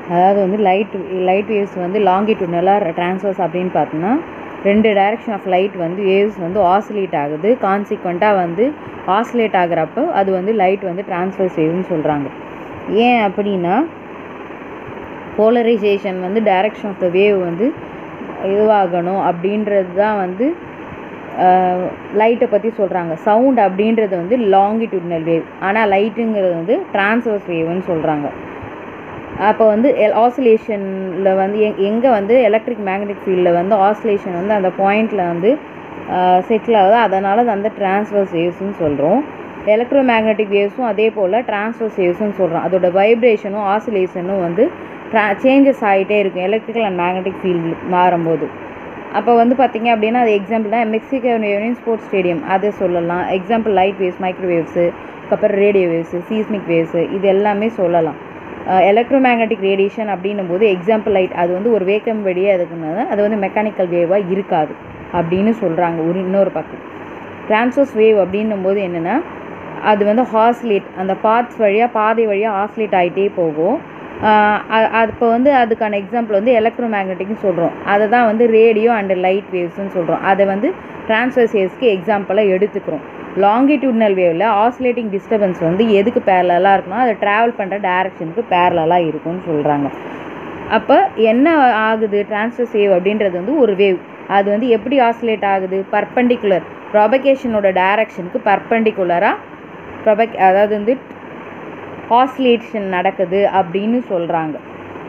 அதாவது வந்து light light waves வந்து லாங்கிட்யூட்னலாக ட்ரான்ஸ்வர்ஸ் அப்படின்னு பார்த்தோன்னா ரெண்டு டைரக்ஷன் ஆஃப் லைட் வந்து வேவ்ஸ் வந்து ஆசிலேட் ஆகுது கான்சிக்வெண்ட்டாக வந்து ஆசிலேட் ஆகுறப்போ அது வந்து லைட் வந்து ட்ரான்ஸ்வர்ஸ் வேவ்னு சொல்கிறாங்க ஏன் அப்படின்னா போலரைசேஷன் வந்து டைரக்ஷன் ஆஃப் த வேவ் வந்து இதுவாகணும் அப்படின்றது தான் வந்து லைட்டை பற்றி சொல்கிறாங்க சவுண்ட் அப்படின்றது வந்து லாங்கிட்யூட்னல் வேவ் ஆனால் லைட்டுங்கிறது வந்து டிரான்ஸ்வர்ஸ் வேவ்னு சொல்கிறாங்க அப்போ வந்து ஆசிலேஷனில் வந்து எங் எங்கே வந்து எலக்ட்ரிக் மேக்னெட்டிக் ஃபீல்டில் வந்து ஆசிலேஷன் வந்து அந்த பாயிண்டில் வந்து செட்டில் ஆகுது அதனால் அது அந்த டிரான்ஸ்வர்ஸ் வேவ்ஸ்னு சொல்கிறோம் எலக்ட்ரோ மேக்னெட்டிக் வேவ்ஸும் அதே போல் டிரான்ஸ்வர்ஸ் வேவ்ஸ்னு சொல்கிறோம் அதோட வைப்ரேஷனும் ஆசிலேஷனும் வந்து ட்ரா சேஞ்சஸ் ஆகிட்டே இருக்கும் எலக்ட்ரிக்கல் அண்ட் மேக்னெட்டிக் ஃபீல்டு மாறும்போது அப்போ வந்து பார்த்திங்க அப்படின்னா அது எக்ஸாம்பிள் தான் மெக்சிகோ யூனியன் ஸ்போர்ட்ஸ் ஸ்டேடியம் அதை சொல்லலாம் எக்ஸாம்பிள் லைட் வேவ்ஸ் மைக்ரோவேவ்ஸு அதுக்கப்புறம் ரேடியோ வேவ்ஸு சீஸ்மிக் வேவ்ஸு இது எல்லாமே சொல்லலாம் எலக்ட்ரோ மேக்னெட்டிக் ரேடியேஷன் அப்படின்னும் போது எக்ஸாம்பிள் லைட் அது வந்து ஒரு வேக்கம் வழியாக எதுக்குன்னா அது வந்து மெக்கானிக்கல் வேவாக இருக்காது அப்படின்னு சொல்கிறாங்க ஒரு இன்னொரு பக்கம் ட்ரான்ஸ்வர்ஸ் வேவ் அப்படின்னும் போது என்னென்னா அது வந்து ஹாஸ்லேட் அந்த பாத்ஸ் வழியாக பாதை வழியாக ஆஸ்லேட் ஆகிட்டே போகும் இப்போ வந்து அதுக்கான எக்ஸாம்பிள் வந்து எலக்ட்ரோ மேக்னெட்டிக்னு சொல்கிறோம் அதை தான் வந்து ரேடியோ அண்ட் லைட் வேவ்ஸ்னு சொல்கிறோம் அதை வந்து ட்ரான்ஸ்வர்ஸ் வேவ்ஸ்க்கு எக்ஸாம்பிளாக எடுத்துக்கிறோம் லாங்கிட்யூட்னல் வேவில் ஆசிலேட்டிங் டிஸ்டர்பன்ஸ் வந்து எதுக்கு பேரலாக இருக்குன்னா அது ட்ராவல் பண்ணுற டைரக்ஷனுக்கு பேரலாக இருக்கும்னு சொல்கிறாங்க அப்போ என்ன ஆகுது ட்ரான்ஸ்வர்ஸ் வேவ் அப்படின்றது வந்து ஒரு வேவ் அது வந்து எப்படி ஆசிலேட் ஆகுது பர்பண்டிகுலர் ப்ராபகேஷனோட டைரக்ஷனுக்கு பர்பண்டிகுலராக ப்ரொபக் அதாவது வந்து ஆசிலேஷன் நடக்குது அப்படின்னு சொல்கிறாங்க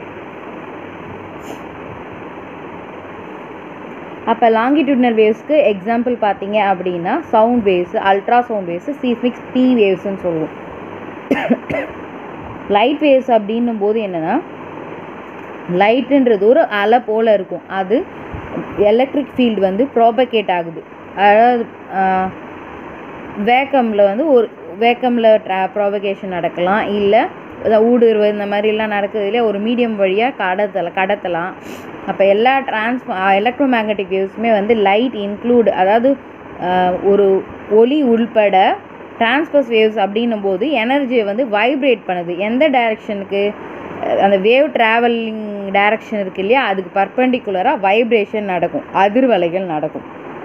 அப்போ லாங்கிட்யூட்னல் வேவ்ஸ்க்கு எக்ஸாம்பிள் பார்த்தீங்க அப்படின்னா sound waves ultra sound waves seismics டி வேவ்ஸ்ன்னு சொல்லுவோம் லைட் வேவ்ஸ் அப்படின்னும் போது என்னென்னா லைட்டுன்றது ஒரு அலை போல் இருக்கும் அது எலக்ட்ரிக் ஃபீல்டு வந்து ப்ராபகேட் ஆகுது அதாவது வேக்கமில் வந்து ஒரு வேக்கமில் ட்ரா ப்ராபகேஷன் நடக்கலாம் இல்லை ஊடுருவு இந்த மாதிரிலாம் நடக்குதுல ஒரு மீடியம் வழியாக கடத்தலாம் கடத்தலாம் அப்போ எல்லா ட்ரான்ஸ் எலக்ட்ரோ மேக்னெட்டிக் வேவ்ஸுமே வந்து லைட் இன்க்ளூட் அதாவது ஒரு ஒளி உள்பட டிரான்ஸ்பர்ஸ் வேவ்ஸ் அப்படின்னும் போது எனர்ஜியை வந்து வைப்ரேட் பண்ணுது எந்த டைரக்ஷனுக்கு அந்த வேவ் ட்ராவலிங் டைரக்ஷன் இருக்கு இல்லையா அதுக்கு பர்பண்டிகுலராக வைப்ரேஷன் நடக்கும் அதிர்வலைகள் நடக்கும்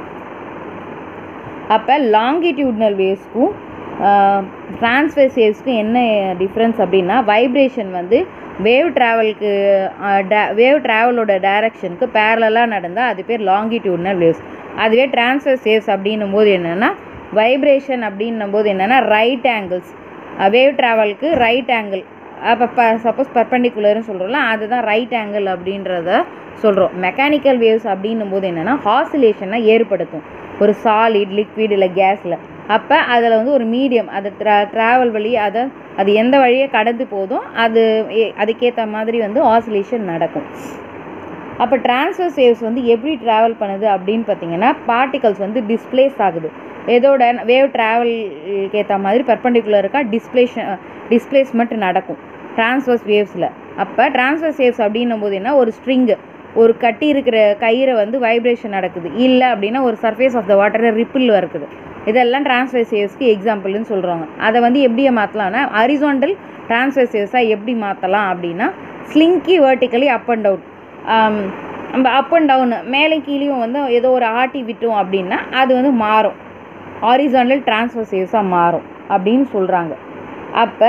அப்போ லாங்கிடியூட்னல் வேவ்ஸ்க்கும் ட்ரான்ஸ்வர்ஸ் வேவ்ஸ்க்கும் என்ன டிஃப்ரென்ஸ் அப்படின்னா வைப்ரேஷன் வந்து வேவ் ட்ராவலுக்கு வேவ் ட்ராவலோட டைரக்ஷனுக்கு பேரலாக நடந்தால் அது பேர் லாங்கிடியூட்னல் வேவ்ஸ் அதுவே ட்ரான்ஸ்வர்ஸ் வேவ்ஸ் அப்படின்னும் போது என்னென்னா வைப்ரேஷன் அப்படின்னும் போது என்னென்னா ரைட் ஆங்கிள்ஸ் வேவ் ட்ராவலுக்கு ரைட் ஆங்கிள் அப்போ ப சப்போஸ் பர்பண்டிகுலர்னு சொல்கிறோம்ல அதுதான் ரைட் ஆங்கிள் அப்படின்றத சொல்கிறோம் மெக்கானிக்கல் வேவ்ஸ் அப்படின்னும் போது என்னென்னா ஹாசிலேஷனை ஏற்படுத்தும் ஒரு சாலிட் லிக்விட் இல்லை கேஸில் அப்போ அதில் வந்து ஒரு மீடியம் அது ட்ரா ட்ராவல் வழி அதை அது எந்த வழியை கடந்து போதும் அது அதுக்கேற்ற மாதிரி வந்து ஆசிலேஷன் நடக்கும் அப்போ டிரான்ஸ்வர்ஸ் வேவ்ஸ் வந்து எப்படி ட்ராவல் பண்ணுது அப்படின்னு பார்த்தீங்கன்னா பார்ட்டிகல்ஸ் வந்து டிஸ்பிளேஸ் ஆகுது எதோட வேவ் ட்ராவலுக்கு ஏற்ற மாதிரி பர்பண்டிகுலருக்காக டிஸ்பிளேஷன் டிஸ்பிளேஸ்மெண்ட் நடக்கும் டிரான்ஸ்வர்ஸ் வேவ்ஸில் அப்போ டிரான்ஸ்வர்ஸ் வேவ்ஸ் அப்படின்னும் போது என்ன ஒரு ஸ்ட்ரிங்கு ஒரு கட்டி இருக்கிற கயிறை வந்து வைப்ரேஷன் நடக்குது இல்லை அப்படின்னா ஒரு சர்ஃபேஸ் ஆஃப் த வாட்டரில் ரிப்பிள் இருக்குது இதெல்லாம் டிரான்ஸ்வர்ஸ் வேவ்ஸ்க்கு எக்ஸாம்பிள்னு சொல்கிறாங்க அதை வந்து எப்படி மாற்றலாம்னா ஹரிசாண்டல் டிரான்ஸ்வர்ஸ் வேவ்ஸாக எப்படி மாற்றலாம் அப்படின்னா slinky vertically up and down நம்ம அப் அண்ட் டவுன் மேலே கீழேயும் வந்து ஏதோ ஒரு ஆட்டி விட்டோம் அப்படின்னா அது வந்து மாறும் ஹாரிசாண்டல் டிரான்ஸ்வர்ஸ் வேவ்ஸாக மாறும் அப்படின்னு சொல்கிறாங்க அப்போ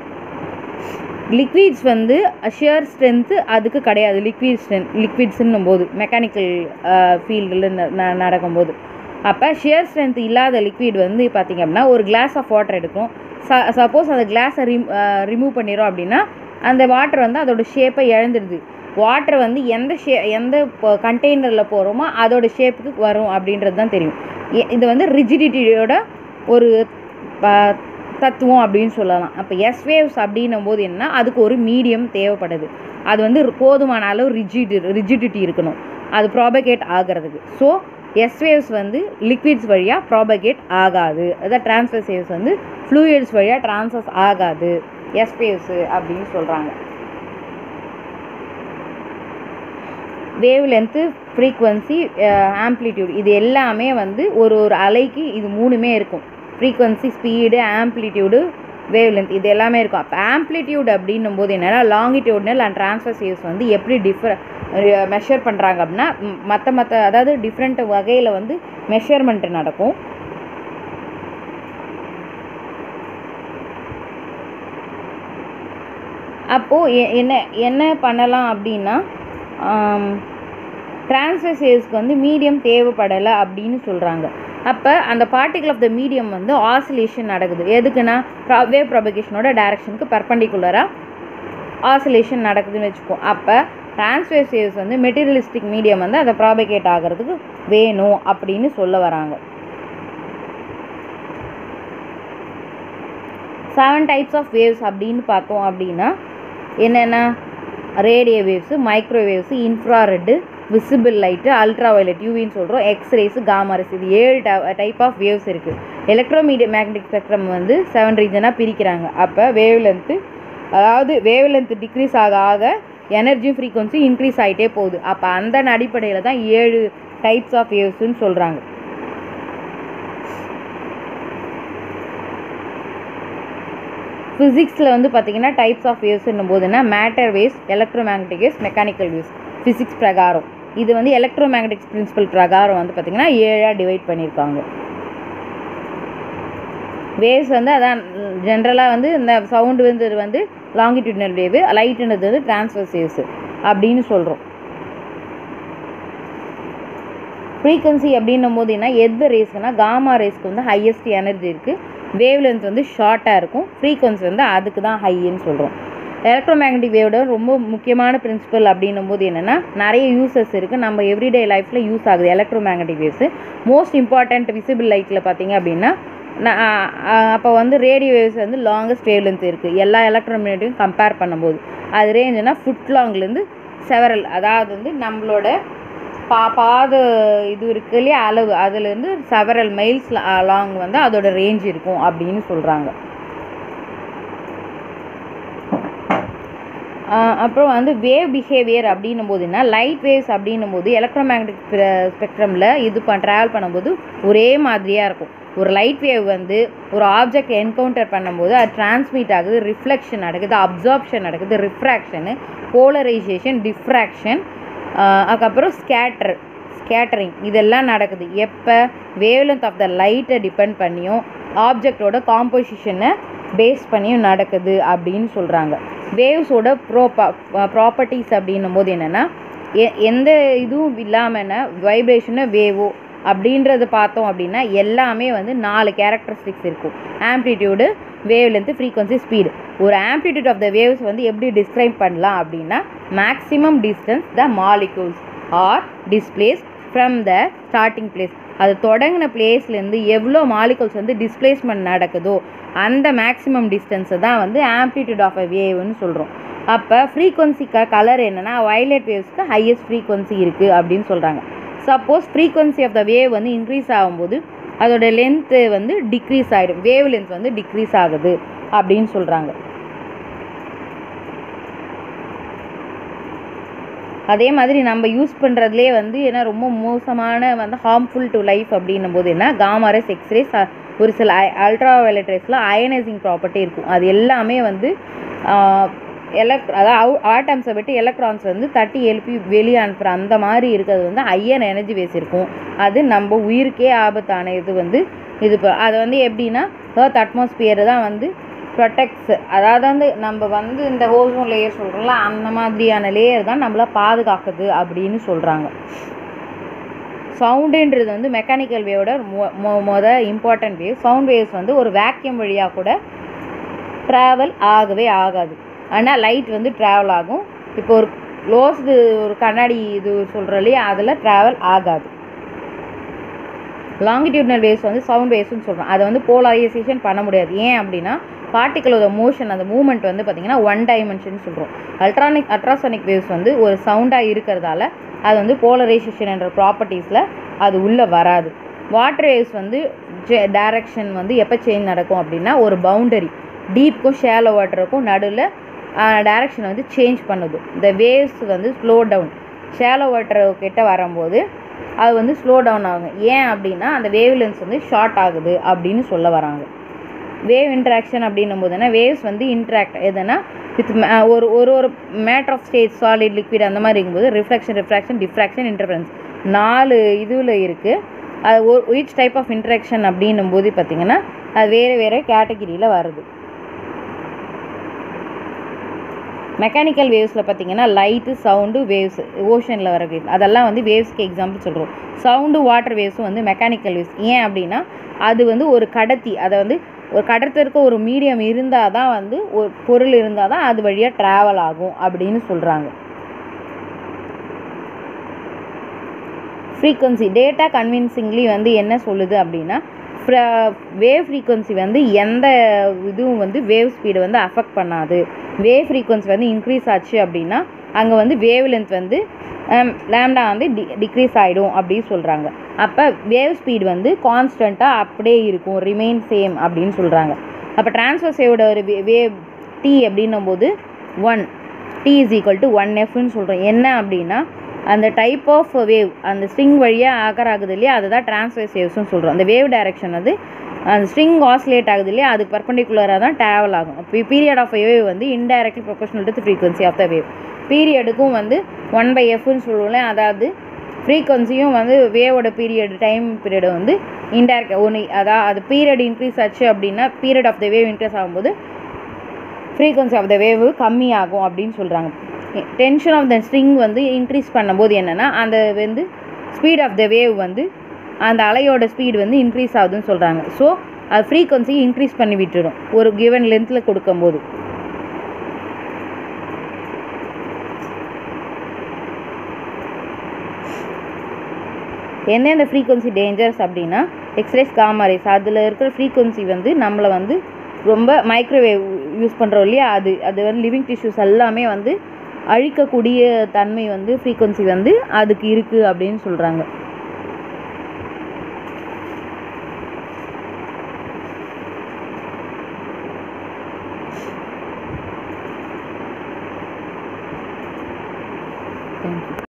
லிக்விட்ஸ் வந்து ஷியர் ஸ்ட்ரென்த்து அதுக்கு கிடையாது லிக்விட் ஸ்ட்ரென்த் லிக்விட்ஸுன்னும் போது மெக்கானிக்கல் ஃபீல்டில் நடக்கும்போது அப்போ ஷியர் ஸ்ட்ரென்த் இல்லாத லிக்விட் வந்து பார்த்திங்க அப்படின்னா ஒரு கிளாஸ் ஆஃப் வாட்டர் எடுக்கும் ச சப்போஸ் அந்த கிளாஸை ரிம் ரிமூவ் பண்ணிடும் அப்படின்னா அந்த வாட்டர் வந்து அதோட ஷேப்பை இழந்துடுது வாட்டர் வந்து எந்த ஷே எந்த கண்டெய்னரில் போகிறோமோ அதோட ஷேப்புக்கு வரும் அப்படின்றது தான் தெரியும் இது வந்து ரிஜிடிட்டியோட ஒரு தத்துவம் அப்படின்னு சொல்லலாம் அப்போ எஸ் வேவ்ஸ் அப்படின்னும் போது என்ன அதுக்கு ஒரு மீடியம் தேவைப்படுது அது வந்து போதுமான அளவு ரிஜிடி ரிஜிடிட்டி இருக்கணும் அது ப்ராபகேட் ஆகிறதுக்கு ஸோ எஸ் வேவ்ஸ் வந்து லிக்விட்ஸ் வழியாக ப்ராபகேட் ஆகாது அதாவது டிரான்ஸ்ஃபர் வேவ்ஸ் வந்து ஃப்ளூயிட்ஸ் வழியாக ட்ரான்ஸ்ஃபர்ஸ் ஆகாது எஸ் வேவ்ஸு அப்படின்னு சொல்கிறாங்க வேவ் லென்த்து ஃப்ரீக்வன்சி ஆம்ப்ளிடியூட் இது எல்லாமே வந்து ஒரு ஒரு அலைக்கு இது மூணுமே இருக்கும் frequency speed amplitude wave length இது எல்லாமே இருக்கும் அப்போ ஆம்ப்ளிடியூட் அப்படின்னும் போது என்னென்னா லாங்கிடியூட்னல் அண்ட் ட்ரான்ஸ்ஃபர் வேவ்ஸ் வந்து எப்படி டிஃப்ர மெஷர் பண்ணுறாங்க அப்படின்னா மற்ற மற்ற அதாவது டிஃப்ரெண்ட் வகையில் வந்து மெஷர்மெண்ட் நடக்கும் அப்போது என்ன என்ன பண்ணலாம் அப்படின்னா ட்ரான்ஸ்ஃபர் வேவ்ஸ்க்கு வந்து மீடியம் தேவைப்படலை அப்படின்னு சொல்கிறாங்க அப்போ அந்த பார்ட்டிகல் ஆஃப் த மீடியம் வந்து ஆசிலேஷன் நடக்குது எதுக்குன்னா வேவ் ப்ரொபகேஷனோட டைரக்ஷனுக்கு பர்பண்டிகுலராக ஆசிலேஷன் நடக்குதுன்னு வச்சுக்கோ அப்போ ட்ரான்ஸ்ஃபர் வேவ்ஸ் வந்து மெட்டீரியலிஸ்டிக் மீடியம் வந்து அதை ப்ராபகேட் ஆகிறதுக்கு வேணும் அப்படின்னு சொல்ல வராங்க செவன் டைப்ஸ் ஆஃப் வேவ்ஸ் அப்படின்னு பார்த்தோம் அப்படின்னா என்னென்ன radio waves microwaves infrared visible light ultra violet யூவின்னு சொல்கிறோம் எக்ஸ்ரேஸு காமாரஸ் இது ஏழு டைப் ஆஃப் வேவ்ஸ் இருக்குது எலக்ட்ரோமீடிய மேக்னெட்டிக் ஸ்பெக்ட்ரம் வந்து செவன் ரீஜனாக பிரிக்கிறாங்க அப்போ வேவ் லென்த்து அதாவது வேவ் லென்த் டிக்ரீஸ் ஆக ஆக எனர்ஜி ஃப்ரீக்வன்சி இன்க்ரீஸ் ஆகிட்டே போகுது அப்போ அந்த அடிப்படையில் தான் ஏழு டைப்ஸ் ஆஃப் வேவ்ஸ்ன்னு சொல்கிறாங்க ஃபிசிக்ஸில் வந்து பார்த்திங்கன்னா டைப்ஸ் ஆஃப் வேவ்ஸ்ன்னும் போதுன்னா matter waves electro magnetic waves mechanical waves physics பிரகாரம் இது வந்து எலக்ட்ரோ மேக்னெட்டிக் பிரின்சிபல் பிரகாரம் வந்து பார்த்திங்கன்னா ஏழாக டிவைட் பண்ணியிருக்காங்க வேவ்ஸ் வந்து அதான் ஜென்ரலாக வந்து இந்த சவுண்டு வந்து வந்து லாங்கிடியூட்னல் வேவு லைட்டுன்றது வந்து டிரான்ஸ்வர்ஸ் வேவ்ஸ் அப்படின்னு சொல்கிறோம் ஃப்ரீக்வன்சி அப்படின்னும் போது என்ன எந்த ரேஸ்க்குனா காமா ரேஸ்க்கு வந்து ஹையஸ்ட் எனர்ஜி இருக்குது வேவ் லென்த் வந்து ஷார்ட்டாக இருக்கும் ஃப்ரீக்வன்சி வந்து அதுக்கு தான் ஹைன்னு சொல்கிறோம் எலக்ட்ரோ மேக்னெட்டிக் வேவோட ரொம்ப முக்கியமான பிரின்சிபல் அப்படின்னும் போது என்னென்னா நிறைய யூசஸ் இருக்குது நம்ம எவ்ரிடே லைஃப்பில் யூஸ் ஆகுது electro magnetic waves most important visible லைட்டில் பார்த்தீங்க அப்படின்னா அப்போ வந்து ரேடியோ வேவ்ஸ் வந்து லாங்கஸ்ட் வேவ் லென்த் இருக்குது எல்லா எலக்ட்ரோமேட்டிக்கும் கம்பேர் பண்ணும்போது அது ரேஞ்சுனா ஃபுட் லாங்லேருந்து செவரல் அதாவது வந்து நம்மளோட பா பாத இது இருக்கு இல்லையா அளவு அதுலேருந்து செவரல் மைல்ஸ் லாங் வந்து அதோட ரேஞ்ச் இருக்கும் அப்படின்னு சொல்கிறாங்க அப்புறம் வந்து வேவ் பிஹேவியர் அப்படின்னும் போதுன்னா லைட் வேவ்ஸ் அப்படின்னும் போது எலக்ட்ரோமேக்னெட்டிக் ஸ்பெக்ட்ரமில் இது ப ட்ராவல் பண்ணும்போது ஒரே மாதிரியாக இருக்கும் ஒரு லைட் வேவ் வந்து ஒரு ஆப்ஜெக்ட் என்கவுண்டர் பண்ணும்போது அது டிரான்ஸ்மிட் ஆகுது ரிஃப்ளெக்ஷன் நடக்குது அப்சார்ப்ஷன் நடக்குது ரிஃப்ராக்ஷனு போலரைசேஷன் டிஃப்ராக்ஷன் அதுக்கப்புறம் ஸ்கேட்டர் ஸ்கேட்டரிங் இதெல்லாம் நடக்குது எப்போ வேவ்லென்த் ஆஃப் த லைட்டை டிபெண்ட் பண்ணியும் ஆப்ஜெக்டோட காம்போசிஷனை பேஸ் பண்ணியும் நடக்குது அப்படின்னு சொல்கிறாங்க வேவ்ஸோட ப்ரோபா ப்ராப்பர்ட்டிஸ் அப்படின்னும் போது என்னென்னா எ எந்த இதுவும் இல்லாமல் வைப்ரேஷனோ வேவோ அப்படின்றத பார்த்தோம் அப்படின்னா எல்லாமே வந்து நாலு கேரக்டரிஸ்டிக்ஸ் இருக்கும் amplitude wave length frequency speed ஒரு ஆம்ப்ளிடியூட் ஆஃப் த வேவ்ஸ் வந்து எப்படி டிஸ்கிரைப் பண்ணலாம் அப்படின்னா maximum distance the molecules are displace from the starting place அது தொடங்கின பிளேஸ்லேருந்து எவ்வளோ மாலிகூல்ஸ் வந்து டிஸ்பிளேஸ்மெண்ட் நடக்குதோ அந்த மேக்ஸிமம் டிஸ்டன்ஸை தான் வந்து ஆம்ப்ளிடியூட் ஆஃப் அ வேவ்னு சொல்கிறோம் அப்போ ஃப்ரீக்வன்சி க கலர் என்னென்னா வயலட் வேவ்ஸ்க்கு ஹையஸ்ட் ஃப்ரீக்வன்சி இருக்குது அப்படின்னு சொல்கிறாங்க suppose frequency of the wave வந்து இன்க்ரீஸ் ஆகும்போது அதோட லென்த்து வந்து டிக்ரீஸ் ஆகிடும் வேவ் லென்த் வந்து டிக்ரீஸ் ஆகுது அப்படின்னு சொல்கிறாங்க அதே மாதிரி நம்ம யூஸ் பண்ணுறதுலே வந்து ஏன்னா ரொம்ப மோசமான வந்து ஹார்ம்ஃபுல் டு லைஃப் அப்படின்னும் போது என்ன காமாரஸ் எக்ஸ்ரேஸ் ஒரு சில அல்ட்ரா வயலட் ரேஸில் அயனைசிங் ப்ராப்பர்ட்டி இருக்கும் அது எல்லாமே வந்து எலக்ட் அதாவது ஆட்டம்ஸை விட்டு எலக்ட்ரான்ஸ் வந்து தட்டி எழுப்பி வெளியே அனுப்புகிற அந்த மாதிரி இருக்கிறது வந்து ஹையர் எனர்ஜி வேஸ் இருக்கும் அது நம்ம உயிருக்கே ஆபத்தான இது வந்து இது அது வந்து எப்படின்னா ஏர்த் அட்மாஸ்பியர் தான் வந்து ப்ரொடெக்ட்ஸ் அதாவது வந்து நம்ம வந்து இந்த ஓசோன் லேயர் சொல்கிறோம்ல அந்த மாதிரியான லேயர் தான் நம்மளை பாதுகாக்குது அப்படின்னு சொல்கிறாங்க சவுண்டுன்றது வந்து மெக்கானிக்கல் வேவோட மொ மொத இம்பார்ட்டன்ட் வேவ் சவுண்ட் வேவ்ஸ் வந்து ஒரு வேக்யூம் வழியாக கூட ட்ராவல் ஆகவே ஆகாது ஆனால் லைட் வந்து ட்ராவல் ஆகும் இப்போ ஒரு க்ளோஸ்டு ஒரு கண்ணாடி இது சொல்கிறோம் இல்லையா அதில் ட்ராவல் ஆகாது லாங்கிடியூட்னல் வேவ்ஸ் வந்து சவுண்ட் வேவ்ஸ்னு சொல்கிறோம் அதை வந்து போலரைசேஷன் பண்ண முடியாது ஏன் அப்படின்னா பார்ட்டிகளோட மோஷன் அந்த மூமெண்ட் வந்து பார்த்திங்கன்னா ஒன் டைமென்ஷன் சொல்கிறோம் அல்ட்ரானிக் அல்ட்ராசானிக் வேவ்ஸ் வந்து ஒரு சவுண்டாக இருக்கிறதால அது வந்து போலரைசேஷன் என்ற ப்ராப்பர்ட்டிஸில் அது உள்ளே வராது வாட்டர் வேவ்ஸ் வந்து டைரக்ஷன் வந்து எப்போ சேஞ்ச் நடக்கும் அப்படின்னா ஒரு பவுண்டரி டீப்புக்கும் ஷேலோ வாட்டருக்கும் நடுவில் டைரக்ஷன் வந்து சேஞ்ச் பண்ணுது இந்த வேவ்ஸ் வந்து ஸ்லோ டவுன் ஷேலோ வாட்டர் கிட்ட வரும்போது அது வந்து ஸ்லோ டவுன் ஆகும் ஏன் அப்படின்னா அந்த வேவ் லென்ஸ் வந்து ஷார்ட் ஆகுது அப்படின்னு சொல்ல வராங்க வேவ் இன்ட்ராக்ஷன் அப்படின்னும் போதுனா வேவ்ஸ் வந்து இன்ட்ராக்ட் எதுனா வித் ஒரு ஒரு ஒரு matter of state solid liquid அந்த மாதிரி இருக்கும்போது ரிஃப்ளெக்ஷன் ரிஃப்ராக்ஷன் டிஃப்ராக்ஷன் இன்டர்ஃபரன்ஸ் நாலு இதுவில் இருக்குது அது ஒரு ஈச் டைப் ஆஃப் இன்ட்ராக்ஷன் அப்படின்னும் போது பார்த்தீங்கன்னா அது வேறு வேறு கேட்டகிரியில் வருது மெக்கானிக்கல் வேவ்ஸில் பார்த்தீங்கன்னா லைட்டு சவுண்டு வேவ்ஸ் ஓஷனில் வர வேவ்ஸ் அதெல்லாம் வந்து வேவ்ஸ்க்கு எக்ஸாம்பிள் சொல்கிறோம் சவுண்டு வாட்டர் வேவ்ஸும் வந்து மெக்கானிக்கல் வேவ்ஸ் ஏன் அப்படின்னா அது வந்து ஒரு கடத்தி அதை வந்து ஒரு கடத்திற்கு ஒரு மீடியம் இருந்தால் தான் வந்து ஒரு பொருள் இருந்தால் தான் அது வழியாக ட்ராவல் ஆகும் அப்படின்னு சொல்கிறாங்க ஃப்ரீக்வன்சி டேட்டா கன்வின்சிங்லி வந்து என்ன சொல்லுது அப்படின்னா வேவ் ஃப்ரீக்வன்சி வந்து எந்த இதுவும் வந்து வேவ் ஸ்பீடை வந்து அஃபெக்ட் பண்ணாது வேவ் ஃப்ரீக்வன்சி வந்து இன்க்ரீஸ் ஆச்சு அப்படின்னா அங்கே வந்து வேவ் லென்த் வந்து லேம்டா வந்து டி டிக்ரீஸ் ஆகிடும் அப்படின்னு சொல்கிறாங்க அப்போ வேவ் ஸ்பீடு வந்து கான்ஸ்டண்ட்டாக அப்படியே இருக்கும் ரிமைன் சேம் அப்படின்னு சொல்கிறாங்க அப்போ ட்ரான்ஸ்ஃபர் சேவோட ஒரு வேவ் டி அப்படின்னும் போது one T is equal to one எஃப்னு சொல்கிறோம் என்ன அப்படின்னா அந்த டைப் ஆஃப் வேவ் அந்த ஸ்ட்ரிங் வழியாக ஆக்கர் ஆகுது இல்லையா அதுதான் ட்ரான்ஸ்வர்ஸ் வேவ்ஸ்னு சொல்கிறோம் அந்த வேவ் டைரக்ஷன் வந்து அந்த ஸ்ட்ரிங் ஆசிலேட் ஆகுது இல்லையா அதுக்கு பர்பண்டிகுலராக தான் ட்ராவல் ஆகும் இப்போ பீரியட் ஆஃப் வேவ் வந்து indirectly proportional to frequency of the wave பீரியடுக்கும் வந்து ஒன் பை எஃப்னு சொல்லுவோம்ல அதாவது ஃப்ரீக்வன்சியும் வந்து வேவோட பீரியட் டைம் பீரியடு வந்து இன்டைரக்ட் ஒன்று அதாவது அது பீரியட் இன்க்ரீஸ் ஆச்சு அப்படின்னா period of the wave increase ஆகும்போது ஃப்ரீக்வன்சி ஆஃப் த வேவ் கம்மியாகும் அப்படின்னு சொல்கிறாங்க டென்ஷன் ஆஃப் த ஸ்ட்ரிங் வந்து இன்க்ரீஸ் பண்ணும்போது என்னென்னா அந்த வந்து ஸ்பீட் ஆஃப் த வேவ் வந்து அந்த அலையோட ஸ்பீடு வந்து இன்க்ரீஸ் ஆகுதுன்னு சொல்கிறாங்க ஸோ அது ஃப்ரீக்வன்சி இன்க்ரீஸ் பண்ணி விட்டுடும் ஒரு கிவன் லென்த்தில் கொடுக்கும்போது எந்தெந்த ஃப்ரீக்வன்சி டேஞ்சர்ஸ் அப்படின்னா எக்ஸ்ரேஸ் காமரேஸ் அதில் இருக்கிற ஃப்ரீக்வன்சி வந்து நம்மளை வந்து ரொம்ப மைக்ரோவேவ் யூஸ் பண்ணுறோம் இல்லையா அது அது வந்து லிவிங் டிஷ்யூஸ் எல்லாமே வந்து அழிக்கக்கூடிய தன்மை வந்து ஃப்ரீக்வன்சி வந்து அதுக்கு இருக்குது அப்படின்னு சொல்கிறாங்க தேங்க்யூ